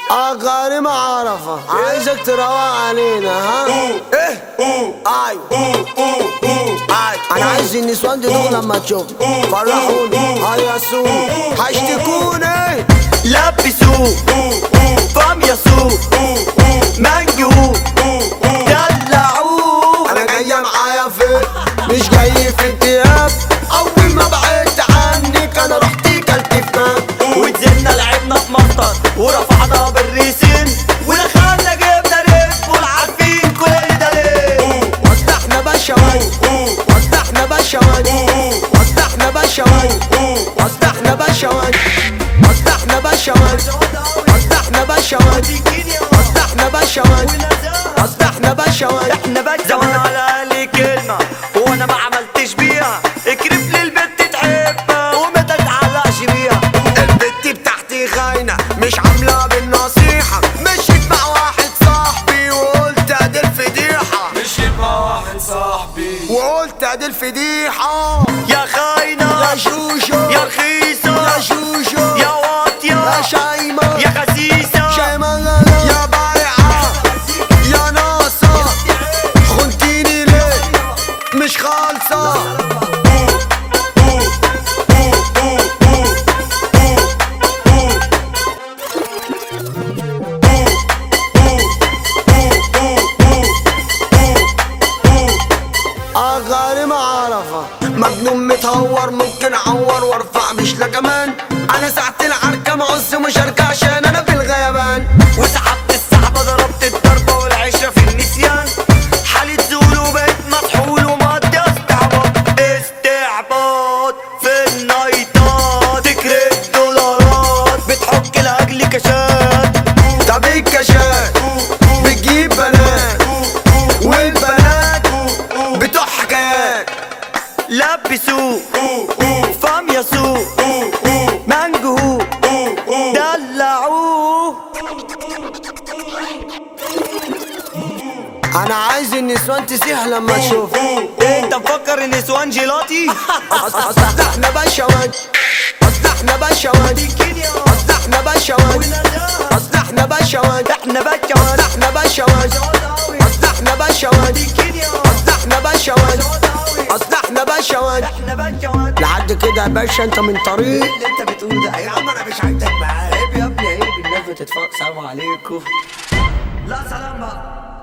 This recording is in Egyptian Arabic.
اغاني معرفة عايزك تروق علينا ها ايه ايوه ايوه انا عايز النسوان دي دول لما تشوف فرحوني هيصوني هيشتكوني لبسوه فم يسوق منجو دلعوه انا جاية معايا في مش جاي في اكتئاب اول ما بعدت عنك انا رحت كلت في ماب ونزلنا لعبنا في مطر ورفعنا بالريسين ودخلنا جبنا ريب والعارفين كل ده ليه وضحنا بشوي وضحنا بشوي وضحنا بشوي وضحنا بشوي وضحنا بشوي وضحنا بشوي وضحنا بشوي وضحنا بشوي احنا بجزمنا على لي كلمة وانا ما عملتش بيها اكرف لي البنت تحبها وما تتعلقش بيها البت بتاعتي خاينة مش عاملة بالنصيحة مشيت مع واحد صاحبي وقلت ادي الفضيحة مشيت مع واحد صاحبي وقلت ادي الفضيحة يا خاينة يا شوشو يا رخيصة يا شوشو يا واطية يا شايمة يا خسيسة شايمة لا لا يا بايعة يا ناصة خنتيني ليه مش خالصة اغاني معرفة مجنون متهور ممكن اعور وارفع مش لا كمان انا ساعة العركة معز مشاركة عشان انا في الغيبان وسحبت السحبة ضربت الضربة والعشرة في النسيان حالة زول وبقيت مطحول ومقضي استعباط استعباط في النايتات تكرت دولارات بتحك لاجل كاشات طب الكشات بتجيب بنات والبنات بتوع حكايات لبسوه فم يسوق منجو دلعوه انا عايز النسوان تسيح لما تشوف انت مفكر ان نسوان جيلاتي اصل احنا بشوات اصل احنا بشوات اصل احنا بشوات اصل احنا بشوات احنا بكوات احنا بشوات اصل احنا بشوات اصل احنا بشوات اصل احنا بشوات احنا بكوات لحد كده يا باشا انت من طريق اللي انت بتقوله ده يا عم انا مش عايزك معايا عيب يا ابني عيب الناس بتتفرج سلام عليكم لا سلام بقى